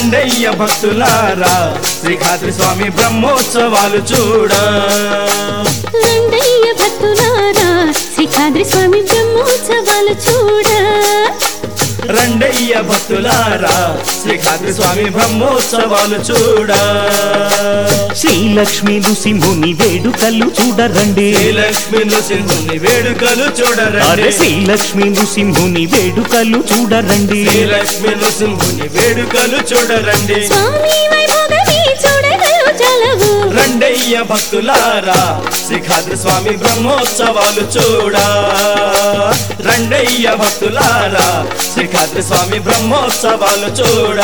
రండయ్య భక్తులారా శ్రీఖాద్రి స్వామి బ్రహ్మోత్సవాలు చూడ రండయ్య భక్తులారా శ్రీకాద్రి స్వామి బ్రహ్మోత్సవాలు చూడ రండయ్య భక్తులారా శ్రీఖాద్రి స్వామి బ్రహ్మోత్సవాలు చూడ శ్రీలక్ష్మి నృసింహుని వేడుకలు చూడరండి శ్రీలక్ష్మి నృసింహుని వేడుకలు అరే చూడరండి శ్రీలక్ష్మి నృసింహుని వేడుకలు చూడరండి శ్రీలక్ష్మి నృసింహుని వేడుకలు చూడరండి స్వామి వైభోగమే చూడగలు చలవు రండయ్య భక్తులారా శ్రీఖాద్రి స్వామి బ్రహ్మోత్సవాలు చూడ రండయ్య భక్తులారా శ్రీఖాద్రి స్వామి బ్రహ్మోత్సవాలు చూడ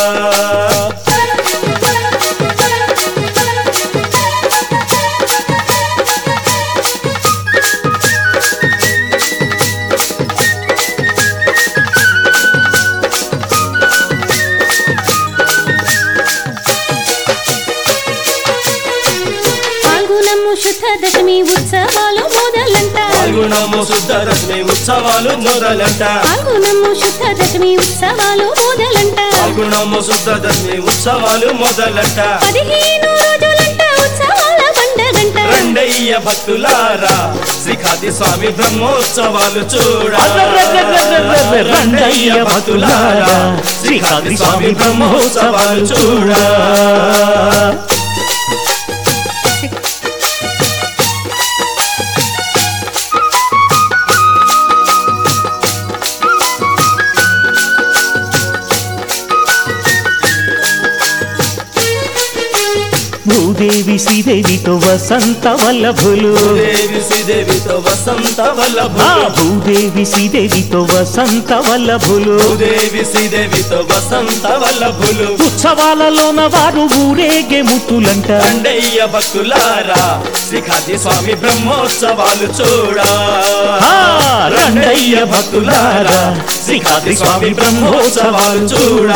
పాల్గొనము శుద్ధ దశమి ఉత్సవాలు మొదలంట పాల్గొనము శుద్ధ దశమి ఉత్సవాలు మొదలంట పాల్గొనము శుద్ధ దశమి ఉత్సవాలు మొదలంట పాల్గొనము శుద్ధ దశమి ఉత్సవాలు మొదలంట పదిహేను రోజులంట ఉత్సవాల పండగంట రండయ్య భక్తులారా శ్రీఖాద్రి స్వామి బ్రహ్మోత్సవాలు చూడ రండయ్య భక్తులారా శ్రీకాద్రి స్వామి బ్రహ్మోత్సవాలు చూడ భూదేవి శ్రీదేవితో వసంత వల్లభులు దేవి శ్రీదేవితో వసంత ఆ వల్లభులు భూదేవి శ్రీదేవితో వసంత వల్లభులు దేవి శ్రీదేవితో వసంత వల్లభులు ఉత్సవాలలోన వారు ఊరేగే ముత్తులంట రండయ్య భక్తులారా శ్రీఖాద్రి స్వామి బ్రహ్మోత్సవాలు చూడ ఆ, రండయ్య భక్తులారా శ్రీకాద్రి స్వామి బ్రహ్మోత్సవాలు చూడ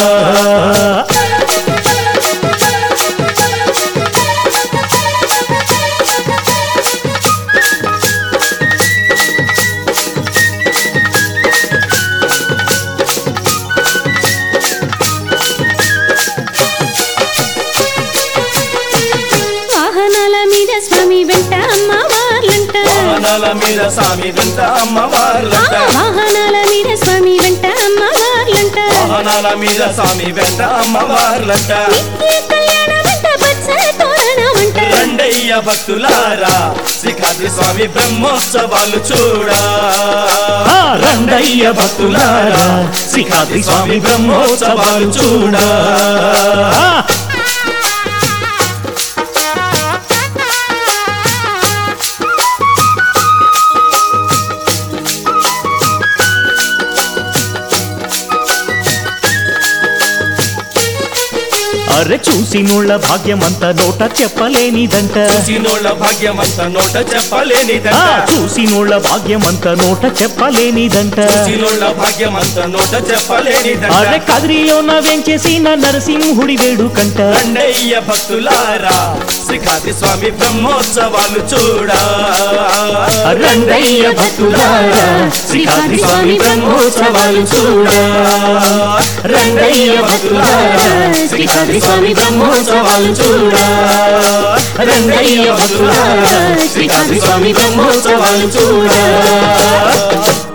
వాహనాల మీద స్వామి వెంట అమ్మవార్లంట వాహనాల మీద స్వామి వెంట ఆ, అమ్మవార్లంట వాహనాల మీద స్వామి వెంట అమ్మవార్లంట వాహనాల మీద స్వామి వెంట అమ్మవార్లంట నిత్య కళ్యాణ వెంట పచ్చ తోరణమంట రండయ్య భక్తులారా శ్రీఖాద్రి స్వామి బ్రహ్మోత్సవాలు చూడ ఆ, రండయ్య భక్తులారా శ్రీకాద్రి స్వామి బ్రహ్మోత్సవాలు చూడ ఆ, అరె చూసినోళ్ళ భాగ్యమంత నోట చెప్పలేనిదంట చూసినోళ్ళ భాగ్యమంత నోట ఆ, చెప్పలేనిదంట చూసినోళ్ళ భాగ్యమంత నోట చెప్పలేనిదంట చూసినోళ్ళ భాగ్యమంత నోట చెప్పలేనిదంట అరె కదిరిలోన వెంచేసిన నరసింహుడి వేడుకంట రండయ్య భక్తులారా శ్రీఖాద్రి స్వామి బ్రహ్మోత్సవాలు చూడ రండయ్య భక్తులారా శ్రీకాద్రి స్వామి బ్రహ్మోత్సవాలు చూడ రండయ్య భక్తులారా శ్రీకాద్రి స్వామి బ్రహ్మోత్సవాలు చూడ రండయ్య భక్తులారా శ్రీకాద్రి స్వామి బ్రహ్మోత్సవాలు చూడ